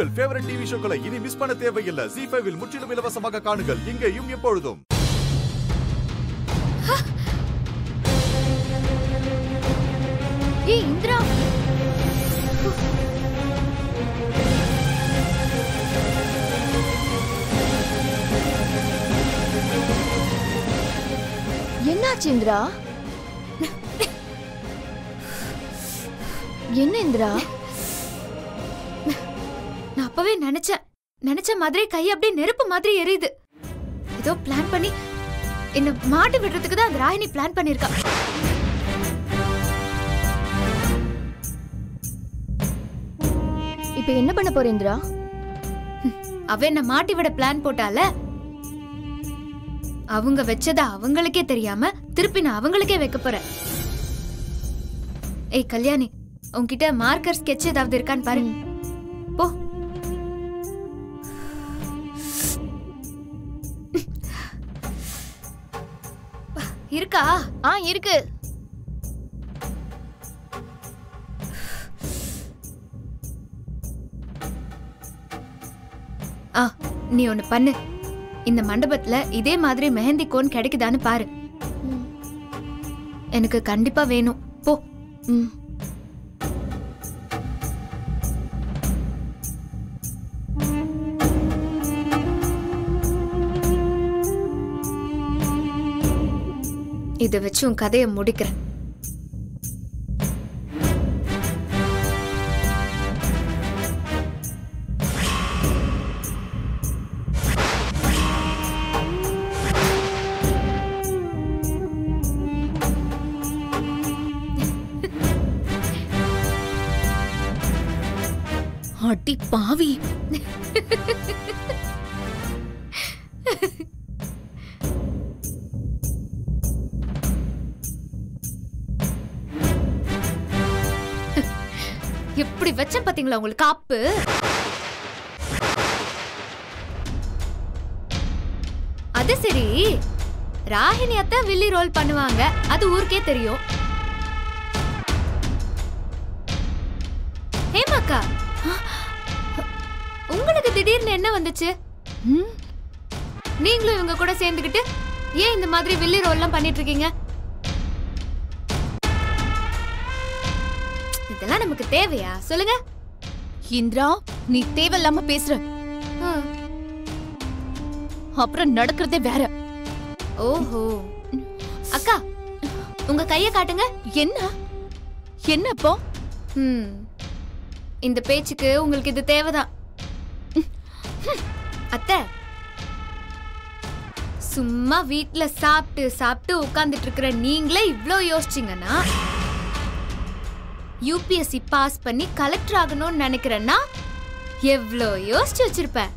உங்கள் favourite TV ஷோக்களை இனி miss பண்ண தேவையில்லை ஜி ஃபைவில் முற்றிலும் இலவசமாக காணுங்கள் இங்கேயும் எப்பொழுதும் ஏய் இந்திரா என்னாச்சு இந்திரா என்ன இந்திரா நான் அப்பவே நினைச்சேன் நினைச்ச மாதிரி கை அப்படியே நெருப்பு மாதிரி எரியுது ஏதோ பிளான் பண்ணி என்ன மாட்டு விடுறதுக்கு தான் அந்த ராகினி பிளான் பண்ணிருக்கா இப்ப என்ன பண்ண போற இந்திரா அவ என்ன மாட்டி விட பிளான் போட்டால அவங்க வச்சத அவங்களுக்கே தெரியாம திருப்பி நான் அவங்களுக்கே வைக்க போறேன் ஏய் கல்யாணி உன்கிட்ட மார்க்கர் ஸ்கெட்ச் ஏதாவது இருக்கான்னு பாரு போ இருக்கா ஆ இருக்கு ஆ நீ ஒண்ணு பண்ணு இந்த மண்டபத்துல இதே மாதிரி மெஹந்தி கோன் கிடைக்குதான்னு பாரு எனக்கு கண்டிப்பா வேணும் போ ம் இதை வச்சு உன் கதையை முடிக்கிறேன் அடி பாவி எப்படி வச்ச பாத்தீங்களா உங்களுக்கு காப்பு அது சரி ராகினி அத்தை வில்லி ரோல் பண்ணுவாங்க அது ஊருக்கே தெரியும் ஹேமாக்கா உங்களுக்கு திடீர்னு என்ன வந்துச்சு ம் நீங்களும் இவங்க கூட சேர்ந்துக்கிட்டு ஏன் இந்த மாதிரி வில்லி ரோல்லாம் பண்ணிட்டு இருக்கீங்க இதெல்லாம் நமக்கு தேவையா சொல்லுங்க இந்திரா நீ தேவையில்லாம பேசுற ஹம். அப்புறம் நடக்கிறதே வேற ஓஹோ அக்கா உங்க கைய காட்டுங்க என்ன என்ன இப்போ ம் இந்த பேச்சுக்கு உங்களுக்கு இது தேவைதான் அத்தை சும்மா வீட்ல சாப்பிட்டு சாப்பிட்டு உட்கார்ந்துட்டு இருக்கிற நீங்களே இவ்ளோ யோசிச்சீங்கன்னா யூபிஎஸ்சி பாஸ் பண்ணி கலெக்டர் ஆகணும்னு நினைக்கிறேன்னா எவ்ளோ யோசிச்சு வச்சிருப்பேன்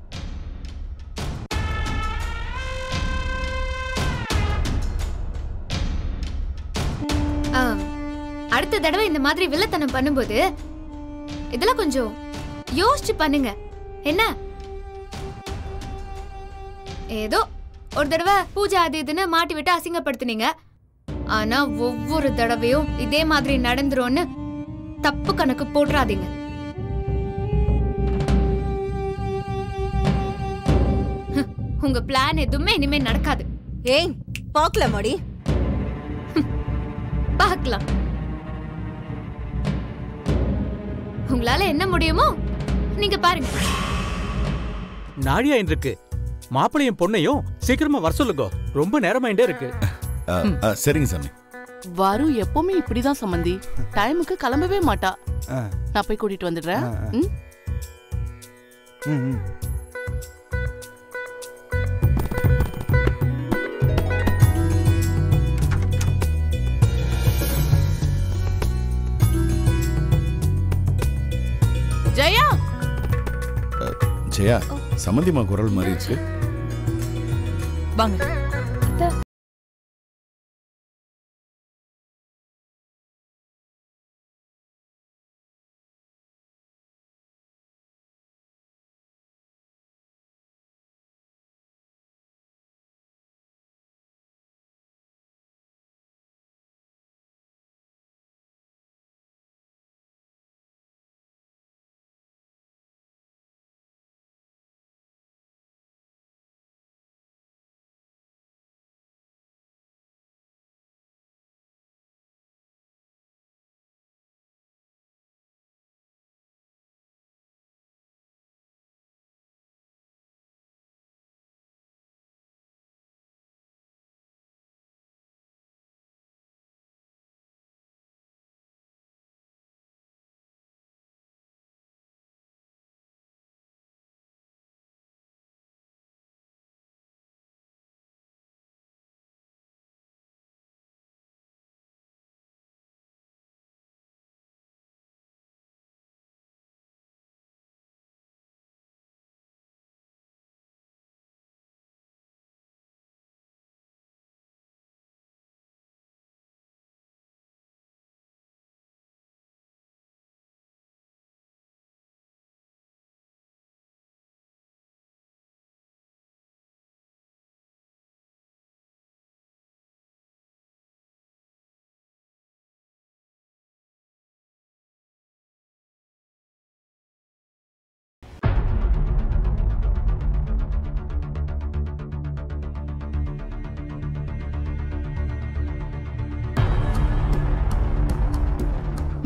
ஆ, அடுத்த தடவை இந்த மாதிரி வில்லத்தனம் பண்ணும்போது இதெல்லாம் கொஞ்சம் யோசிச்சு பண்ணுங்க என்ன ஏதோ ஒரு தடவை பூஜை அது இதுன்னு மாட்டி விட்டு அசிங்கப்படுத்துனீங்க ஆனா ஒவ்வொரு தடவையும் இதே மாதிரி நடந்துரும்னு தப்பு கணக்கு போட்டுறாதீங்க ஹம், உங்க பிளான் எதுவுமே இனிமே நடக்காது ஏய் பார்க்கலாமாடி பார்க்கலாம் உங்களால என்ன முடியுமோ நீங்க பாருங்க நாழியா இருக்கு மாப்பிளையும் பொண்ணையும் சீக்கிரமா வர சொல்லுங்க ரொம்ப நேரமாயிட்டே இருக்கு ஆ, ஆ, சரிங்க சாமி வரு எப்பவுமே இப்படிதான் சம்மந்தி டைமுக்கு கிளம்பவே மாட்டா நான் போய் கூட்டிட்டு வந்துடுறேன் ம்? ஜெயா ஜெயா சம்மந்திமா குரல் மாதிரி இருக்கு வாங்க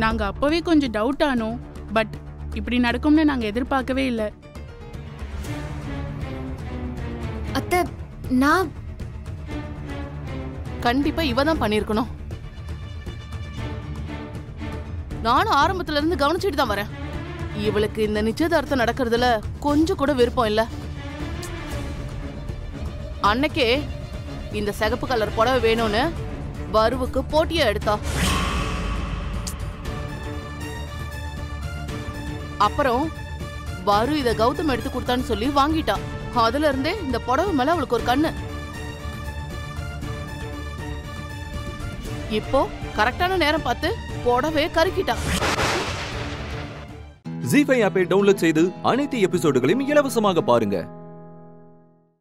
நாங்க அப்பவே கொஞ்சம் டவுட் ஆனோம் பட் இப்படி நடக்கும்னு நாங்க எதிர்பார்க்கவே இல்லை அத்தை நான் கண்டிப்பா இவ தான் பண்ணிருக்கணும் நானும் ஆரம்பத்துல இருந்து கவனிச்சிட்டு தான் வரேன் இவளுக்கு இந்த நிச்சயதார்த்தம் நடக்கிறதுல கொஞ்சம் கூட விருப்பம் இல்ல அன்னைக்கே இந்த சிகப்பு கலர் புடவை வேணும்னு வருவுக்கு போட்டியா எடுத்தா அப்புறம் வரு இத கௌதம் எடுத்து கொடுத்தான்னு சொல்லி வாங்கிட்டா அதுல இருந்தே இந்த புடவை மேல அவளுக்கு ஒரு கண்ணு இப்போ கரெக்டான நேரம் பார்த்து புடவே கருக்கிட்டா ஜி ஃபைவ் ஆப்பை டவுன்லோட் செய்து அனைத்து எபிசோடுகளையும் இலவசமாக பாருங்க